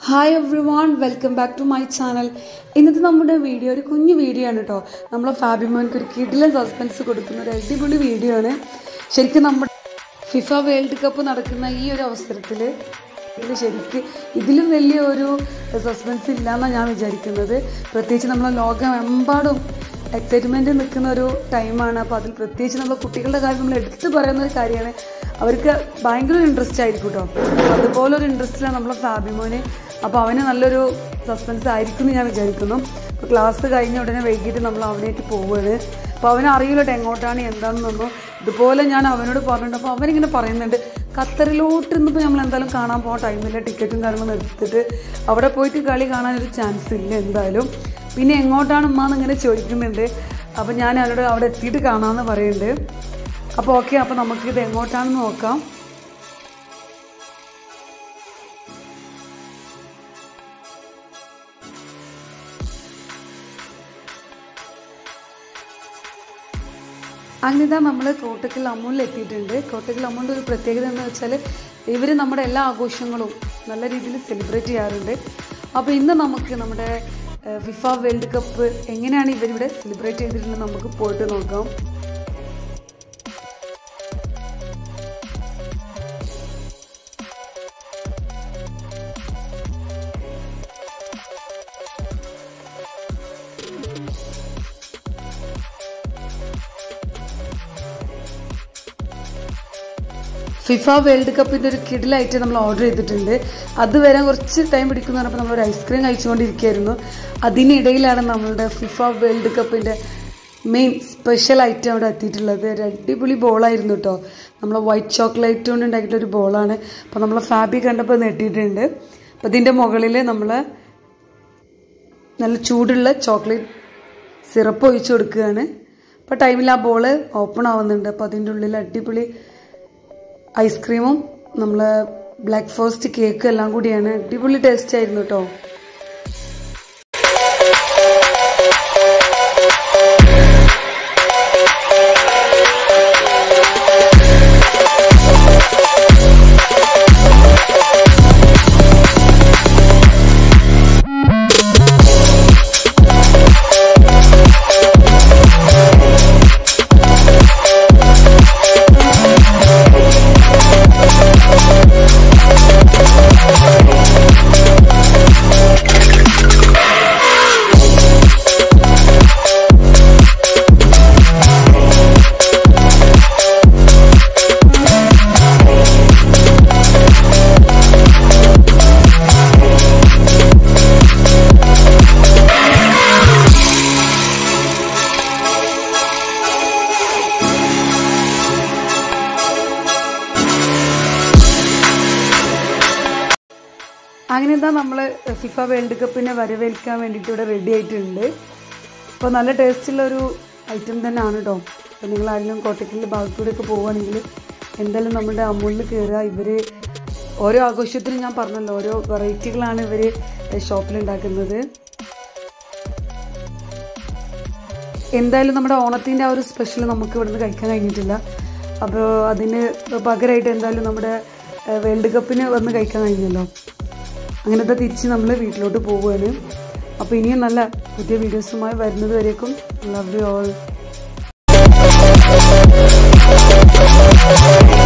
hi everyone welcome back to my channel ഇന്നത്തെ നമ്മുടെ video ഒരു കുഞ്ഞു വീഡിയോ ആണ് കേട്ടോ നമ്മളെ ഫാബിമോൻക്ക് ഒരു കിഡിലൻ സസ്പെൻസ് കൊടുക്കുന്ന ഒരു അടിപൊളി വീഡിയോ ആണ് ശരിക്കും നമ്മുടെ ഫിഫ വേൾഡ് കപ്പ് നടക്കുന്ന ഈ ഒരു അവസരത്തിൽ ഇതിൽ ശരിക്ക് ഇതിലും വലിയ ഒരു സസ്പെൻസ് ഇല്ലയെന്നാണ് ഞാൻ വിചാരിക്കുന്നത് പ്രത്യേകിച്ച് നമ്മളെ ലോകമെമ്പാടും എക്സൈറ്റ്മെൻറ്റ് നിൽക്കുന്ന ഒരു ടൈമാണ് അപ്പോൾ അതിൽ പ്രത്യേകിച്ച് നമ്മൾ കുട്ടികളുടെ കാര്യം നമ്മൾ എടുത്ത് പറയുന്ന ഒരു കാര്യമാണ് അവർക്ക് ഭയങ്കര ഇൻട്രസ്റ്റ് ആയിരിക്കും കേട്ടോ അപ്പോൾ അതുപോലെ ഒരു ഇൻട്രസ്റ്റിലാണ് നമ്മളെ ഫാബിമോന് അപ്പോൾ അവന് നല്ലൊരു സസ്പെൻസ് ആയിരിക്കും എന്ന് ഞാൻ വിചാരിക്കുന്നു അപ്പോൾ ക്ലാസ് കഴിഞ്ഞ ഉടനെ വൈകിട്ട് നമ്മൾ അവനായിട്ട് പോവുകയാണ് അപ്പോൾ അവന് അറിയില്ല കേട്ടോ എങ്ങോട്ടാണ് എന്താണെന്നൊന്നും ഇതുപോലെ ഞാൻ അവനോട് പറഞ്ഞിട്ടുണ്ട് അപ്പോൾ അവനിങ്ങനെ പറയുന്നുണ്ട് ഖത്തറിലോട്ട് ഇന്നിപ്പോൾ നമ്മൾ എന്തായാലും കാണാൻ പോകാൻ ടൈമില്ല ടിക്കറ്റും കാര്യങ്ങളും എടുത്തിട്ട് അവിടെ പോയിട്ട് കളി കാണാനൊരു ചാൻസ് ഇല്ല എന്തായാലും പിന്നെ എങ്ങോട്ടാണ് ഉമ്മ എന്നിങ്ങനെ ചോദിക്കുന്നുണ്ട് അപ്പോൾ ഞാൻ അവരോട് അവിടെ എത്തിയിട്ട് കാണാമെന്ന് പറയുന്നുണ്ട് അപ്പോൾ ഓക്കെ അപ്പോൾ നമുക്കിത് എങ്ങോട്ടാണെന്ന് നോക്കാം അങ്ങനെ ഇതാ നമ്മൾ കോട്ടക്കൽ അമ്മൂലിൽ എത്തിയിട്ടുണ്ട് കോട്ടക്കൽ അമ്മൂലിൻ്റെ ഒരു പ്രത്യേകത എന്ന് വെച്ചാൽ ഇവർ നമ്മുടെ എല്ലാ ആഘോഷങ്ങളും നല്ല രീതിയിൽ സെലിബ്രേറ്റ് ചെയ്യാറുണ്ട് അപ്പോൾ ഇന്ന് നമുക്ക് നമ്മുടെ ഫിഫ വേൾഡ് കപ്പ് എങ്ങനെയാണ് ഇവരിവിടെ സെലിബ്രേറ്റ് ചെയ്തിട്ടുള്ളത് നമുക്ക് പോയിട്ട് നോക്കാം ഫിഫ വേൾഡ് കപ്പിൻ്റെ ഒരു കിഡിലായിട്ട് നമ്മൾ ഓർഡർ ചെയ്തിട്ടുണ്ട് അത് വരാൻ കുറച്ച് ടൈം പിടിക്കുന്ന പറഞ്ഞപ്പോൾ നമ്മളൊരു ഐസ്ക്രീം കഴിച്ചുകൊണ്ടിരിക്കുകയായിരുന്നു അതിനിടയിലാണ് നമ്മളുടെ ഫിഫ വേൾഡ് കപ്പിൻ്റെ മെയിൻ സ്പെഷ്യൽ ഐറ്റം അവിടെ എത്തിയിട്ടുള്ളത് ഒരു അടിപൊളി ബോളായിരുന്നു കേട്ടോ നമ്മൾ വൈറ്റ് ചോക്ലേറ്റ് കൊണ്ട് ഉണ്ടാക്കിയിട്ടൊരു ബോളാണ് അപ്പോൾ നമ്മൾ ഫാബി കണ്ടപ്പോൾ നെട്ടിയിട്ടുണ്ട് അപ്പോൾ ഇതിൻ്റെ മുകളിൽ നമ്മൾ നല്ല ചൂടുള്ള ചോക്ലേറ്റ് സിറപ്പ് ഒഴിച്ചു കൊടുക്കുകയാണ് അപ്പോൾ ടൈമിൽ ആ ബോള് ഓപ്പൺ ആവുന്നുണ്ട് അപ്പോൾ അതിൻ്റെ ഉള്ളിൽ അടിപൊളി ഐസ്ക്രീമും നമ്മൾ ബ്ലാക്ക് ഫോറസ്റ്റ് കേക്ക് എല്ലാം കൂടിയാണ് അടിപൊളി ടേസ്റ്റ് ആയിരുന്നു കേട്ടോ അങ്ങനെ എന്താ നമ്മൾ ഫിഫ വേൾഡ് കപ്പിനെ വരവേൽക്കാൻ വേണ്ടിയിട്ട് ഇവിടെ റെഡി ആയിട്ടുണ്ട് അപ്പോൾ നല്ല ടേസ്റ്റുള്ള ഒരു ഐറ്റം തന്നെയാണ് കേട്ടോ അപ്പോൾ നിങ്ങൾ ആരെങ്കിലും കോട്ടക്കലിൻ്റെ ഭാഗത്തൂടെയൊക്കെ പോവുകയാണെങ്കിൽ എന്തായാലും നമ്മുടെ അമൂലിൽ കയറുക ഇവർ ഓരോ ആഘോഷത്തിനും ഞാൻ പറഞ്ഞല്ലോ ഓരോ വെറൈറ്റികളാണ് ഇവർ ഷോപ്പിലുണ്ടാക്കുന്നത് എന്തായാലും നമ്മുടെ ഓണത്തിൻ്റെ ആ ഒരു സ്പെഷ്യൽ നമുക്ക് ഇവിടുന്ന് കഴിക്കാൻ കഴിഞ്ഞിട്ടില്ല അപ്പോൾ അതിന് പകരമായിട്ട് എന്തായാലും നമ്മുടെ വേൾഡ് കപ്പിന് വന്ന് കഴിക്കാൻ കഴിഞ്ഞല്ലോ അങ്ങനത്തെ തിരിച്ച് നമ്മൾ വീട്ടിലോട്ട് പോവുകയാണ് അപ്പോൾ ഇനിയും നല്ല പുതിയ വീഡിയോസുമായി വരുന്നത് വരേക്കും ലവ് യു ഓൾ